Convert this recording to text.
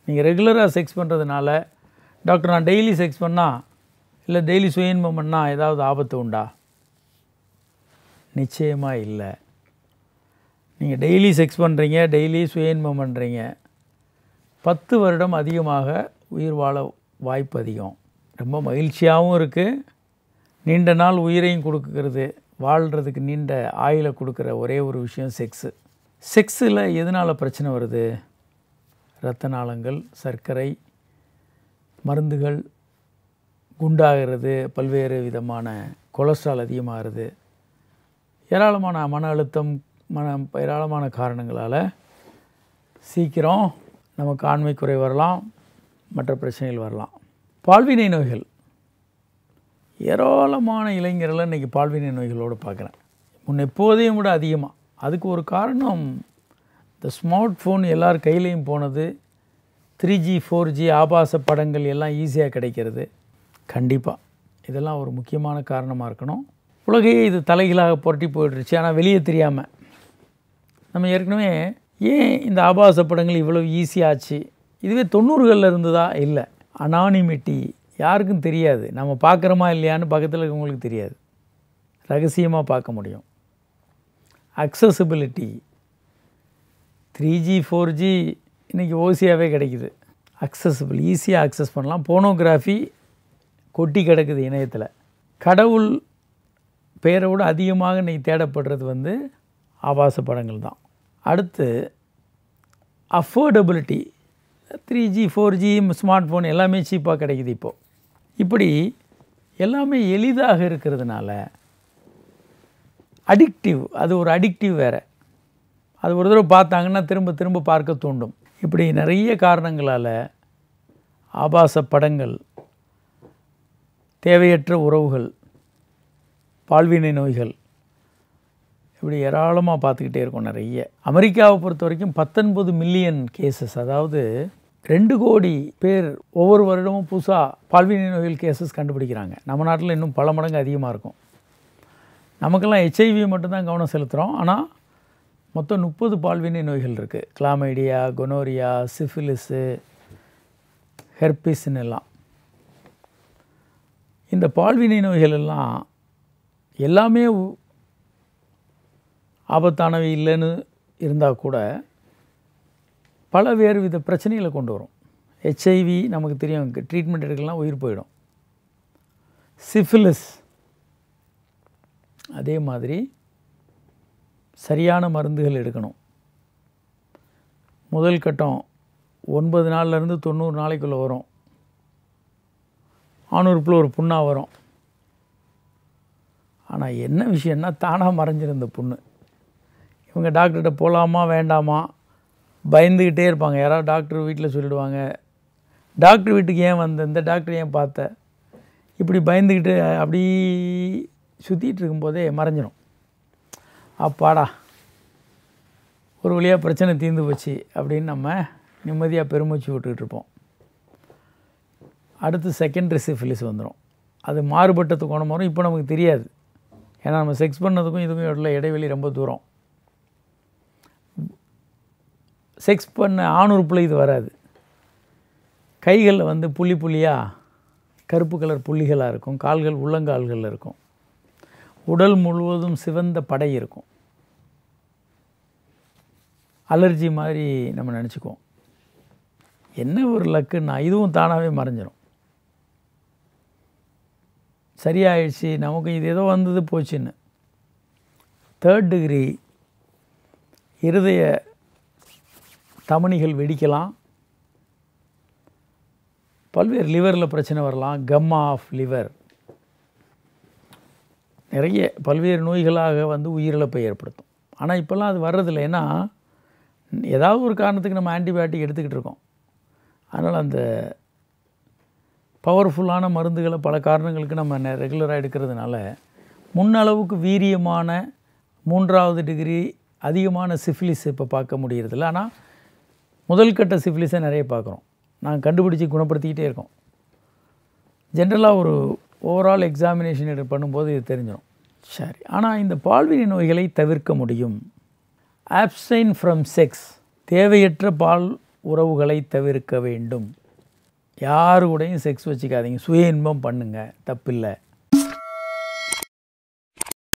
நீங்கள் ரெகுலராக செக்ஸ் பண்ணுறதுனால டாக்டர் நான் டெய்லி செக்ஸ் பண்ணால் இல்லை டெய்லி சுயன்பம் பண்ணால் ஏதாவது ஆபத்து உண்டா நிச்சயமாக இல்லை நீங்கள் டெய்லி செக்ஸ் பண்ணுறீங்க டெய்லி சுயன்பம் பண்ணுறீங்க பத்து வருடம் அதிகமாக உயிர் வாழ வாய்ப்பு அதிகம் ரொம்ப மகிழ்ச்சியாகவும் இருக்குது நீண்ட நாள் உயிரையும் கொடுக்குறது வாழ்கிறதுக்கு நீண்ட ஆயுளை கொடுக்குற ஒரே ஒரு விஷயம் செக்ஸு செக்ஸில் எதனால் பிரச்சனை வருது இரத்த நாளங்கள் சர்க்கரை மருந்துகள் குண்டாகிறது பல்வேறு விதமான கொலஸ்ட்ரால் அதிகமாகிறது ஏராளமான மன அழுத்தம் மன ஏராளமான காரணங்களால் சீக்கிரம் நமக்கு ஆண்மை குறை வரலாம் மற்ற பிரச்சனைகள் வரலாம் பால்வினை நோய்கள் ஏராளமான இளைஞர்களை இன்றைக்கி பால்வினை நோய்களோடு பார்க்குறேன் முன்ன எப்போதையும் விட அதிகமாக அதுக்கு ஒரு காரணம் இந்த ஸ்மார்ட் ஃபோன் எல்லார் கையிலையும் போனது த்ரீ ஜி ஃபோர் ஜி ஆபாச படங்கள் எல்லாம் ஈஸியாக கிடைக்கிறது கண்டிப்பாக இதெல்லாம் ஒரு முக்கியமான காரணமாக இருக்கணும் உலகையே இது தலைகீழாக புரட்டி போயிட்டுருச்சு ஆனால் வெளியே தெரியாமல் நம்ம ஏற்கனவே ஏன் இந்த ஆபாச படங்கள் இவ்வளோ ஈஸியாச்சு இதுவே தொண்ணூறுகளில் இருந்ததா இல்லை அனானிமிட்டி யாருக்கும் தெரியாது நம்ம பார்க்குறோமா இல்லையான்னு பக்கத்தில் இருக்கவங்களுக்கு தெரியாது ரகசியமாக பார்க்க முடியும் accessibility three G four G இன்றைக்கி ஓசியாகவே கிடைக்குது அக்சசிபிள் ஈஸியாக அக்சஸ் பண்ணலாம் போனோகிராஃபி கொட்டி கிடக்குது இணையத்தில் கடவுள் பெயரை விட அதிகமாக இன்றைக்கி தேடப்படுறது வந்து ஆபாச படங்கள் தான் அடுத்து affordability three G four G smart phone எல்லாமே சீப்பாக கிடைக்குது இப்போது இப்படி எல்லாமே எளிதாக இருக்கிறதுனால அடிக்டிவ் அது ஒரு அடிக்டிவ் வேறு அது ஒரு தடவை பார்த்தாங்கன்னா திரும்ப திரும்ப பார்க்க தூண்டும் இப்படி நிறைய காரணங்களால் ஆபாச படங்கள் தேவையற்ற உறவுகள் பால்வினை நோய்கள் இப்படி ஏராளமாக பார்த்துக்கிட்டே இருக்கோம் நிறைய அமெரிக்காவை பொறுத்த வரைக்கும் பத்தொன்பது மில்லியன் கேசஸ் அதாவது ரெண்டு கோடி பேர் ஒவ்வொரு வருடமும் புதுசாக பால்வினை நோய்கள் கேசஸ் கண்டுபிடிக்கிறாங்க நம்ம நாட்டில் இன்னும் பல மடங்கு அதிகமாக இருக்கும் நமக்கெல்லாம் ஹெச்ஐவி மட்டும்தான் கவனம் செலுத்துகிறோம் ஆனால் மொத்தம் முப்பது பால்வினை நோய்கள் இருக்குது கிளாமைடியா கொனோரியா சிஃபிலிஸு ஹெர்பிஸ்ன்னு எல்லாம் இந்த பால்வினை நோய்கள் எல்லாம் எல்லாமே உ- ஆபத்தானவை இல்லைன்னு இருந்தால் கூட பல வேறு வித பிரச்சனைகளை கொண்டு வரும் ஹெச்ஐவி நமக்கு தெரியும் ட்ரீட்மெண்ட் எடுக்கலாம் உயிர் போயிடும் சிஃபிலிஸ் அதே மாதிரி சரியான மருந்துகள் எடுக்கணும் முதல் கட்டம் ஒன்பது நாள்லேருந்து தொண்ணூறு நாளைக்குள்ளே வரும் ஆணுறுப்பில் ஒரு புண்ணாக வரும் ஆனால் என்ன விஷயம்னா தானாக மறைஞ்சிருந்த புண்ணு இவங்க டாக்டர்கிட்ட போகலாமா வேண்டாமா பயந்துக்கிட்டே இருப்பாங்க யாராவது டாக்டர் வீட்டில் சொல்லிடுவாங்க டாக்டர் வீட்டுக்கு ஏன் வந்த இந்த டாக்டர் ஏன் பார்த்த இப்படி பயந்துக்கிட்டு அப்படி சுற்றிட்டு இருக்கும்போதே மறைஞ்சிரும் அப்பாடா ஒரு வழியாக பிரச்சனை தீர்ந்து போச்சு அப்படின்னு நம்ம நிம்மதியாக பெருமூச்சு விட்டுக்கிட்டு இருப்போம் அடுத்து செகண்டரி சிஃபிலிஸ் வந்துடும் அது மாறுபட்டது குணம் வரும் இப்போ நமக்கு தெரியாது ஏன்னா நம்ம செக்ஸ் பண்ணதுக்கும் இதுக்கும் உள்ள இடைவெளி ரொம்ப தூரம் செக்ஸ் பண்ண ஆணுறுப்பில் இது வராது கைகளில் வந்து புள்ளி புள்ளியாக கருப்பு கலர் புள்ளிகளாக இருக்கும் கால்கள் உள்ளங்கால்களில் இருக்கும் உடல் முழுவதும் சிவந்த படை இருக்கும் அலர்ஜி மாதிரி நம்ம நினச்சிக்குவோம் என்ன ஒரு லக்குன்னா இதுவும் தானாகவே மறைஞ்சிரும் சரியாயிடுச்சு நமக்கு இது ஏதோ வந்தது போச்சுன்னு தேர்ட் டிகிரி இருதய தமனிகள் வெடிக்கலாம் பல்வேறு லிவரில் பிரச்சனை வரலாம் கம்மா ஆஃப் லிவர் நிறைய பல்வேறு நோய்களாக வந்து உயிரிழப்பை ஏற்படுத்தும் ஆனால் இப்போல்லாம் அது வர்றதில்லை ஏன்னா ஏதாவது ஒரு காரணத்துக்கு நம்ம ஆன்டிபயோட்டிக் எடுத்துக்கிட்டு இருக்கோம் அதனால் அந்த பவர்ஃபுல்லான மருந்துகளை பல காரணங்களுக்கு நம்ம ரெகுலராக எடுக்கிறதுனால முன்னளவுக்கு வீரியமான மூன்றாவது டிகிரி அதிகமான சிஃபிலிஸ் இப்போ பார்க்க முடியறதில்ல ஆனால் முதல் கட்ட சிஃபிலிஸை நிறைய பார்க்குறோம் நாங்கள் கண்டுபிடிச்சி குணப்படுத்திக்கிட்டே இருக்கோம் ஜென்ரலாக ஒரு ஓவரால் எக்ஸாமினேஷன் எடு பண்ணும்போது இது தெரிஞ்சிடும் சரி ஆனால் இந்த பால்வினை நோய்களை தவிர்க்க முடியும் ஆப்சைன் ஃப்ரம் செக்ஸ் தேவையற்ற பால் உறவுகளை தவிர்க்க வேண்டும் யாரு கூடயும் செக்ஸ் வச்சுக்காதீங்க சுய இன்பம் பண்ணுங்க தப்பில்லை